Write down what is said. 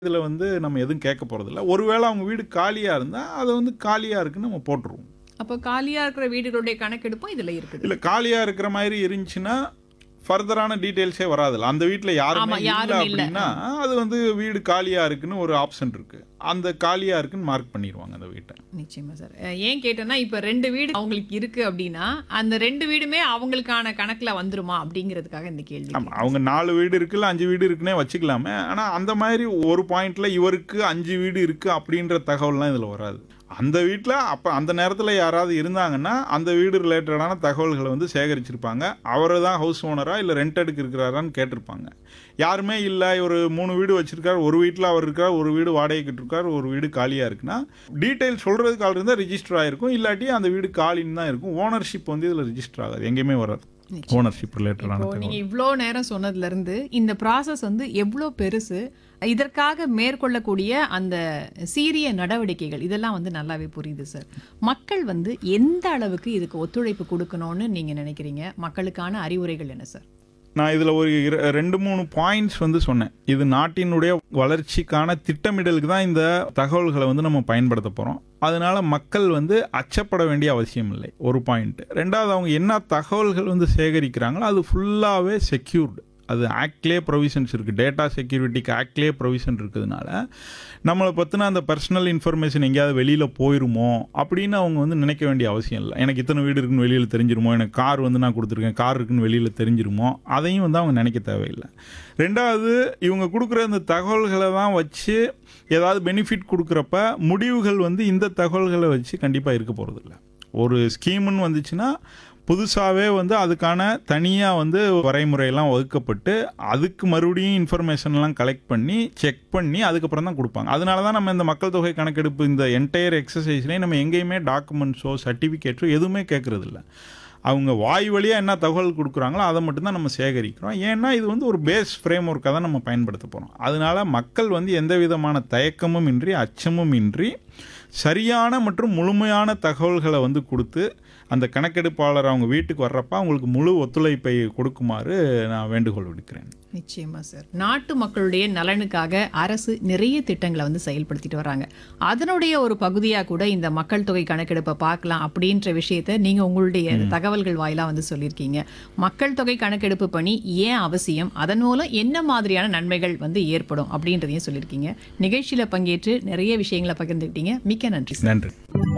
இதில் வந்து நம்ம எதுவும் கேட்க போகிறதில்ல ஒருவேளை அவங்க வீடு காலியாக இருந்தால் அதை வந்து காலியாக இருக்குன்னு நம்ம போட்டுருவோம் அப்போ காலியா இருக்கிற வீடுகளுடைய கணக்கெடுப்பும் இதுல இருக்குது இல்லை காலியாக இருக்கிற மாதிரி இருந்துச்சுன்னா ஃபர்தரான டீட்டெயில்ஸே வராதுல்ல அந்த வீட்டில் யாருமே ஆமா, இல்லை யாரும் இல்ல. அப்படின்னா அது வந்து வீடு காலியாக இருக்குன்னு ஒரு ஆப்ஷன் இருக்கு அந்த காலியாக இருக்குன்னு மார்க் பண்ணிடுவாங்க அந்த வீட்டை நிச்சயமா சார் அஹ் ஏன் கேட்டேன்னா இப்ப ரெண்டு வீடு அவங்களுக்கு இருக்கு அப்படின்னா அந்த ரெண்டு வீடுமே அவங்களுக்கான கணக்குல வந்துருமா அப்படிங்கிறதுக்காக இந்த கேள்வி ஆமாம் அவங்க நாலு வீடு இருக்குல்ல அஞ்சு வீடு இருக்குன்னே வச்சுக்கலாமே ஆனால் அந்த மாதிரி ஒரு பாயிண்ட்ல இவருக்கு அஞ்சு வீடு இருக்கு அப்படின்ற தகவல்லாம் இதில் வராது அந்த வீட்டில் அப்போ அந்த நேரத்தில் யாராவது இருந்தாங்கன்னா அந்த வீடு ரிலேட்டடான தகவல்களை வந்து சேகரிச்சிருப்பாங்க அவர் தான் ஹவுஸ் ஓனரா இல்லை ரெண்டடுக்கு இருக்கிறாரான்னு கேட்டிருப்பாங்க யாருமே இல்லை ஒரு மூணு வீடு வச்சிருக்காரு ஒரு வீட்டில் அவர் இருக்கார் ஒரு வீடு வாடகைக்கு இருக்கார் ஒரு வீடு காலியாக இருக்குன்னா டீட்டெயில் சொல்கிறதுக்கு ஆள் இருந்தால் ரிஜிஸ்டர் ஆகிருக்கும் இல்லாட்டி அந்த வீடு காலின்னு தான் இருக்கும் ஓனர்ஷிப் வந்து இதில் ரிஜிஸ்டர் ஆகாது எங்கேயுமே வராது ஓனர்ஷிப் ரிலேட்டடான இப்போ தகவல் நீங்க இவ்வளோ நேரம் சொன்னதுல இருந்து இந்த ப்ராசஸ் வந்து எவ்வளோ பெருசு இதற்காக மேற்கொள்ளக்கூடிய அந்த சீரிய நடவடிக்கைகள் இதெல்லாம் வந்து நல்லாவே புரியுது சார் மக்கள் வந்து எந்த அளவுக்கு இதுக்கு ஒத்துழைப்பு கொடுக்கணும்னு நீங்க நினைக்கிறீங்க மக்களுக்கான அறிவுரைகள் என்ன சார் நான் இதில் ஒரு இர- ரெண்டு மூணு பாயிண்ட்ஸ் வந்து சொன்னேன் இது நாட்டினுடைய வளர்ச்சிக்கான திட்டமிடலுக்கு தான் இந்த தகவல்களை வந்து நம்ம பயன்படுத்த போகிறோம் அதனால மக்கள் வந்து அச்சப்பட வேண்டிய அவசியம் இல்லை ஒரு பாயிண்ட் ரெண்டாவது அவங்க என்ன தகவல்கள் வந்து சேகரிக்கிறாங்களோ அது ஃபுல்லாகவே செக்யூர்டு அது ஆக்ட்லேயே ப்ரொவிஷன்ஸ் இருக்குது டேட்டா செக்யூரிட்டிக்கு ஆக்ட்லேயே ப்ரொவிஷன் இருக்கிறதுனால நம்மளை பற்றின அந்த பர்சனல் இன்ஃபர்மேஷன் எங்கேயாவது வெளியில் போயிருமோ அப்படின்னு அவங்க வந்து நினைக்க வேண்டிய அவசியம் இல்லை எனக்கு இத்தனை வீடு இருக்குன்னு வெளியில் தெரிஞ்சிருமோ எனக்கு கார் வந்து நான் கொடுத்துருக்கேன் கார் இருக்குன்னு வெளியில் தெரிஞ்சிருமோ அதையும் வந்து அவங்க நினைக்க தேவையில்லை ரெண்டாவது இவங்க கொடுக்குற இந்த தகவல்களை தான் வச்சு ஏதாவது பெனிஃபிட் கொடுக்குறப்ப முடிவுகள் வந்து இந்த தகவல்களை வச்சு கண்டிப்பாக இருக்க போகிறதில்ல ஒரு ஸ்கீம்னு வந்துச்சுன்னா புதுசாகவே வந்து அதுக்கான தனியாக வந்து வரைமுறையெல்லாம் வகுக்கப்பட்டு அதுக்கு மறுபடியும் இன்ஃபர்மேஷன்லாம் கலெக்ட் பண்ணி செக் பண்ணி அதுக்கப்புறம் தான் கொடுப்பாங்க அதனால தான் நம்ம இந்த மக்கள் தொகை கணக்கெடுப்பு இந்த என்டையர் எக்ஸசைஸ்லேயும் நம்ம எங்கேயுமே டாக்குமெண்ட்ஸோ சர்டிஃபிகேட்ஸோ எதுவுமே கேட்குறதில்ல அவங்க வாய் வழியாக என்ன தகவல் கொடுக்குறாங்களோ அதை மட்டும்தான் நம்ம சேகரிக்கிறோம் ஏன்னா இது வந்து ஒரு பேஸ் ஃப்ரேம் ஒர்க்காக தான் நம்ம பயன்படுத்த போகிறோம் அதனால மக்கள் வந்து எந்த விதமான தயக்கமும் இன்றி அச்சமும் இன்றி சரியான மற்றும் முழுமையான தகவல்களை வந்து கொடுத்து அந்த கணக்கெடுப்பாளர் அவங்க வீட்டுக்கு வர்றப்ப அவங்களுக்கு முழு ஒத்துழைப்பை கொடுக்குமாறு நான் வேண்டுகோள் விடுக்கிறேன் நிச்சயமா சார் நாட்டு மக்களுடைய நலனுக்காக அரசு நிறைய திட்டங்களை வந்து செயல்படுத்திட்டு வராங்க அதனுடைய ஒரு பகுதியாக கூட இந்த மக்கள் தொகை கணக்கெடுப்பை பார்க்கலாம் அப்படின்ற விஷயத்த நீங்க உங்களுடைய தகவல்கள் வாயிலா வந்து சொல்லியிருக்கீங்க மக்கள் தொகை கணக்கெடுப்பு பணி ஏன் அவசியம் அதன் மூலம் என்ன மாதிரியான நன்மைகள் வந்து ஏற்படும் அப்படின்றதையும் சொல்லியிருக்கீங்க நிகழ்ச்சியில பங்கேற்று நிறைய விஷயங்களை பகிர்ந்துக்கிட்டீங்க மிக்க நன்றி சார் நன்றி